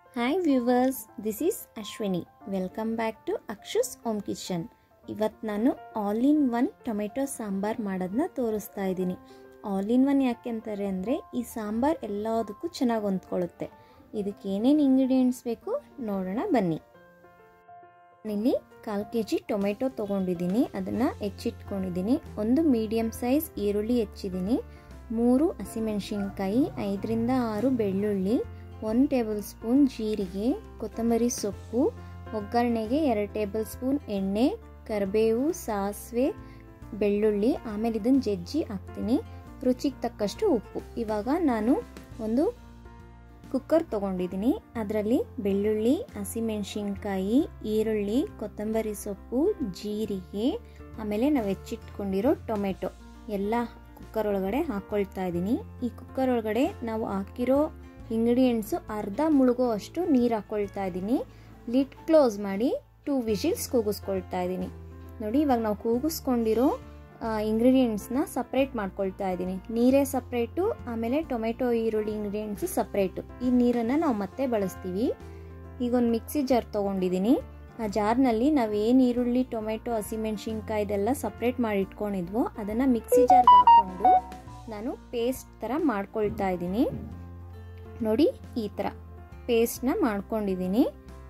hi viewers this is Ashwini welcome back to Akshu's home kitchen ಇವತ್ತು ನಾನು all in one tomato sambar ಮಾಡೋದನ್ನ ತೋರಿಸ್ತಾ ಇದ್ದೀನಿ ಆಲ್ ಇನ್ ಒನ್ ಯಾಕೆ ಅಂತಾರೆ ಅಂದರೆ ಈ ಸಾಂಬಾರ್ ಎಲ್ಲದಕ್ಕೂ ಚೆನ್ನಾಗಿ ಹೊಂದ್ಕೊಳ್ಳುತ್ತೆ ಇದಕ್ಕೆ ಏನೇನು ಇಂಗ್ರೀಡಿಯೆಂಟ್ಸ್ ಬೇಕು ನೋಡೋಣ ಬನ್ನಿ ನಾನಿಲ್ಲಿ ಕಾಲು ಕೆ ಜಿ ಟೊಮೆಟೊ ತೊಗೊಂಡಿದ್ದೀನಿ ಅದನ್ನು ಹೆಚ್ಚಿಟ್ಕೊಂಡಿದ್ದೀನಿ ಒಂದು ಮೀಡಿಯಮ್ ಸೈಜ್ ಈರುಳ್ಳಿ ಹೆಚ್ಚಿದ್ದೀನಿ ಮೂರು ಹಸಿಮೆಣಸಿನ್ಕಾಯಿ ಐದರಿಂದ ಆರು ಬೆಳ್ಳುಳ್ಳಿ ಒಂದು ಟೇಬಲ್ ಸ್ಪೂನ್ ಜೀರಿಗೆ ಕೊತ್ತಂಬರಿ ಸೊಪ್ಪು ಒಗ್ಗರಣೆಗೆ ಎರಡು ಟೇಬಲ್ ಸ್ಪೂನ್ ಎಣ್ಣೆ ಕರಿಬೇವು ಸಾಸಿವೆ ಬೆಳ್ಳುಳ್ಳಿ ಆಮೇಲೆ ಇದನ್ನು ಜಜ್ಜಿ ಹಾಕ್ತೀನಿ ರುಚಿಗೆ ತಕ್ಕಷ್ಟು ಉಪ್ಪು ಇವಾಗ ನಾನು ಒಂದು ಕುಕ್ಕರ್ ತೊಗೊಂಡಿದ್ದೀನಿ ಅದರಲ್ಲಿ ಬೆಳ್ಳುಳ್ಳಿ ಹಸಿಮೆಣಸಿನ್ಕಾಯಿ ಈರುಳ್ಳಿ ಕೊತ್ತಂಬರಿ ಸೊಪ್ಪು ಜೀರಿಗೆ ಆಮೇಲೆ ನಾವು ಹೆಚ್ಚಿಟ್ಕೊಂಡಿರೋ ಟೊಮೆಟೊ ಎಲ್ಲ ಕುಕ್ಕರ್ ಒಳಗಡೆ ಹಾಕ್ಕೊಳ್ತಾ ಇದ್ದೀನಿ ಈ ಕುಕ್ಕರ್ ಒಳಗಡೆ ನಾವು ಹಾಕಿರೋ ಇಂಗ್ರೀಡಿಯೆಂಟ್ಸು ಅರ್ಧ ಮುಳುಗೋ ಅಷ್ಟು ನೀರು ಹಾಕ್ಕೊಳ್ತಾ ಇದ್ದೀನಿ ಲಿಡ್ ಕ್ಲೋಸ್ ಮಾಡಿ ಟೂ ವಿಷಿಲ್ಸ್ ಕೂಗಿಸ್ಕೊಳ್ತಾ ಇದ್ದೀನಿ ನೋಡಿ ಇವಾಗ ನಾವು ಕೂಗಿಸ್ಕೊಂಡಿರೋ ಇಂಗ್ರೀಡಿಯೆಂಟ್ಸ್ನ ಸಪ್ರೇಟ್ ಮಾಡ್ಕೊಳ್ತಾ ಇದ್ದೀನಿ ನೀರೇ ಸಪ್ರೇಟು ಆಮೇಲೆ ಟೊಮೆಟೊ ಈರುಳ್ಳಿ ಇಂಗ್ರೀಡಿಯೆಂಟ್ಸು ಸಪ್ರೇಟು ಈ ನೀರನ್ನು ನಾವು ಮತ್ತೆ ಬಳಸ್ತೀವಿ ಈಗ ಒಂದು ಮಿಕ್ಸಿ ಜಾರ್ ತೊಗೊಂಡಿದ್ದೀನಿ ಆ ಜಾರ್ನಲ್ಲಿ ನಾವು ಏನು ಈರುಳ್ಳಿ ಟೊಮೆಟೊ ಹಸಿಮೆಣ್ಸಿನ್ಕಾಯಿ ಇದೆಲ್ಲ ಸಪ್ರೇಟ್ ಮಾಡಿ ಇಟ್ಕೊಂಡಿದ್ವೋ ಅದನ್ನು ಮಿಕ್ಸಿ ಜಾರ್ಗೆ ಹಾಕ್ಕೊಂಡು ನಾನು ಪೇಸ್ಟ್ ಥರ ಮಾಡ್ಕೊಳ್ತಾ ಇದ್ದೀನಿ ನೋಡಿ ಈ ಥರ ಪೇಸ್ಟ್ನ ಮಾಡ್ಕೊಂಡಿದ್ದೀನಿ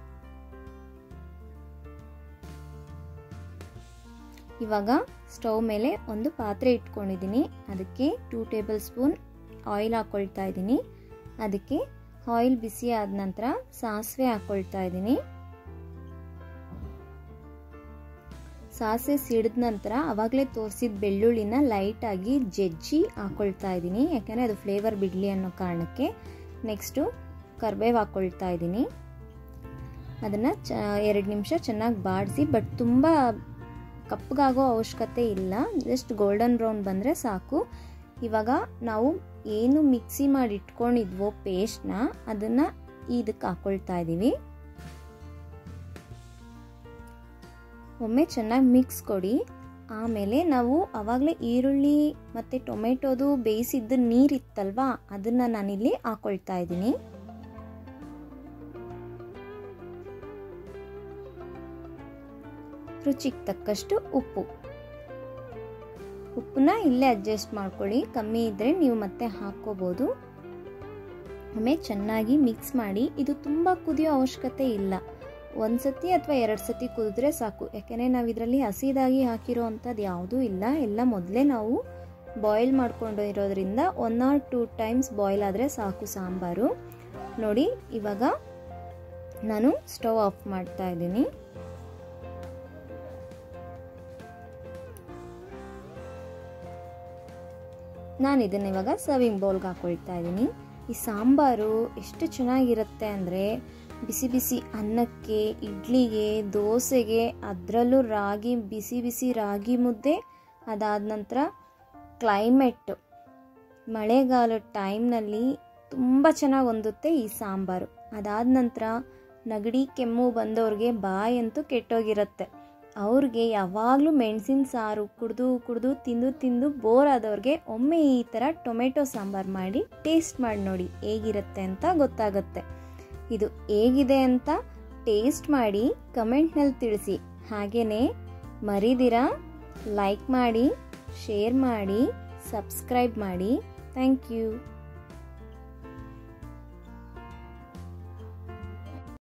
ಇವಾಗ ಸ್ಟವ್ ಮೇಲೆ ಒಂದು ಪಾತ್ರೆ ಇಟ್ಕೊಂಡಿದ್ದೀನಿ ಅದಕ್ಕೆ ಟೂ ಟೇಬಲ್ ಸ್ಪೂನ್ ಆಯಿಲ್ ಹಾಕ್ಕೊಳ್ತಾ ಇದ್ದೀನಿ ಅದಕ್ಕೆ ಆಯಿಲ್ ಬಿಸಿ ಆದ ನಂತರ ಸಾಸಿವೆ ಹಾಕ್ಕೊಳ್ತಾ ಇದ್ದೀನಿ ಸಾಸಿವೆ ಸಿಡಿದ ನಂತರ ಅವಾಗಲೇ ತೋರಿಸಿದ ಬೆಳ್ಳುಳ್ಳಿನ ಲೈಟಾಗಿ ಜಜ್ಜಿ ಹಾಕ್ಕೊಳ್ತಾ ಇದ್ದೀನಿ ಯಾಕೆಂದರೆ ಅದು ಫ್ಲೇವರ್ ಬಿಡಲಿ ಅನ್ನೋ ಕಾರಣಕ್ಕೆ ನೆಕ್ಸ್ಟು ಕರ್ಬೇವು ಹಾಕ್ಕೊಳ್ತಾ ಇದ್ದೀನಿ ಅದನ್ನು ಚ ಎರಡು ನಿಮಿಷ ಚೆನ್ನಾಗಿ ಬಾಡಿಸಿ ಬಟ್ ತುಂಬ ಕಪ್ಪಗಾಗೋ ಅವಶ್ಯಕತೆ ಇಲ್ಲ ಜಸ್ಟ್ ಗೋಲ್ಡನ್ ಬ್ರೌನ್ ಬಂದರೆ ಸಾಕು ಇವಾಗ ನಾವು ಏನು ಮಿಕ್ಸಿ ಮಾಡಿ ಇಟ್ಕೊಂಡಿದ್ವೋ ಪೇಸ್ಟ್ನ ಅದನ್ನು ಇದಕ್ಕೆ ಹಾಕ್ಕೊಳ್ತಾ ಇದ್ದೀವಿ ಒಮ್ಮೆ ಚೆನ್ನಾಗಿ ಮಿಕ್ಸ್ ಕೊಡಿ ಆಮೇಲೆ ನಾವು ಆವಾಗಲೇ ಈರುಳ್ಳಿ ಮತ್ತು ಟೊಮೆಟೊದು ಬೇಯಿಸಿದ್ದ ನೀರಿತ್ತಲ್ವಾ ಅದನ್ನು ನಾನಿಲ್ಲಿ ಹಾಕ್ಕೊಳ್ತಾ ಇದ್ದೀನಿ ರುಚಿಗೆ ತಕ್ಕಷ್ಟು ಉಪ್ಪು ಉಪ್ಪನ್ನ ಇಲ್ಲೇ ಅಡ್ಜಸ್ಟ್ ಮಾಡ್ಕೊಳ್ಳಿ ಕಮ್ಮಿ ಇದ್ದರೆ ನೀವು ಮತ್ತೆ ಹಾಕ್ಕೋಬೋದು ಆಮೇಲೆ ಚೆನ್ನಾಗಿ ಮಿಕ್ಸ್ ಮಾಡಿ ಇದು ತುಂಬ ಕುದಿಯೋ ಅವಶ್ಯಕತೆ ಇಲ್ಲ ಒಂದು ಸತಿ ಅಥವಾ ಎರಡು ಸತಿ ಕುದಿದ್ರೆ ಸಾಕು ಯಾಕೆಂದರೆ ನಾವು ಇದರಲ್ಲಿ ಹಸಿದಾಗಿ ಹಾಕಿರೋ ಅಂಥದ್ದು ಯಾವುದೂ ಇಲ್ಲ ಎಲ್ಲ ಮೊದಲೇ ನಾವು ಬಾಯ್ಲ್ ಮಾಡ್ಕೊಂಡು ಇರೋದ್ರಿಂದ one or two times boil ಆದರೆ ಸಾಕು ಸಾಂಬಾರು ನೋಡಿ ಇವಾಗ ನಾನು ಸ್ಟವ್ ಆಫ್ ಮಾಡ್ತಾ ಇದ್ದೀನಿ ನಾನು ಇದನ್ನ ಇವಾಗ ಸರ್ವಿಂಗ್ ಬೌಲ್ಗೆ ಹಾಕೊಳ್ತಾ ಇದ್ದೀನಿ ಈ ಸಾಂಬಾರು ಎಷ್ಟು ಚೆನ್ನಾಗಿರುತ್ತೆ ಅಂದರೆ ಬಿಸಿ ಬಿಸಿ ಅನ್ನಕ್ಕೆ ಇಡ್ಲಿಗೆ ದೋಸೆಗೆ ಅದರಲ್ಲೂ ರಾಗಿ ಬಿಸಿ ಬಿಸಿ ರಾಗಿ ಮುದ್ದೆ ಅದಾದ ನಂತರ ಕ್ಲೈಮೇಟ್ ಮಳೆಗಾಲದ ಟೈಮ್ನಲ್ಲಿ ತುಂಬ ಚೆನ್ನಾಗಿ ಹೊಂದುತ್ತೆ ಈ ಸಾಂಬಾರು ಅದಾದ ನಂತರ ನಗಡಿ ಕೆಮ್ಮು ಬಂದವ್ರಿಗೆ ಬಾಯಂತೂ ಕೆಟ್ಟೋಗಿರುತ್ತೆ ಅವ್ರಿಗೆ ಯಾವಾಗಲೂ ಮೆಣಸಿನ ಸಾರು ಕುಡಿದು ಕುಡಿದು ತಿಂದು ತಿಂದು ಬೋರ್ ಆದವ್ರಿಗೆ ಒಮ್ಮೆ ಈ ಥರ ಟೊಮೆಟೊ ಸಾಂಬಾರು ಮಾಡಿ ಟೇಸ್ಟ್ ಮಾಡಿ ನೋಡಿ ಹೇಗಿರುತ್ತೆ ಅಂತ ಗೊತ್ತಾಗುತ್ತೆ ಇದು ಹೇಗಿದೆ ಅಂತ ಟೇಸ್ಟ್ ಮಾಡಿ ಕಮೆಂಟ್ನಲ್ಲಿ ತಿಳಿಸಿ ಹಾಗೆಯೇ ಮರಿದಿರ ಲೈಕ್ ಮಾಡಿ ಶೇರ್ ಮಾಡಿ ಸಬ್ಸ್ಕ್ರೈಬ್ ಮಾಡಿ ಥ್ಯಾಂಕ್ ಯು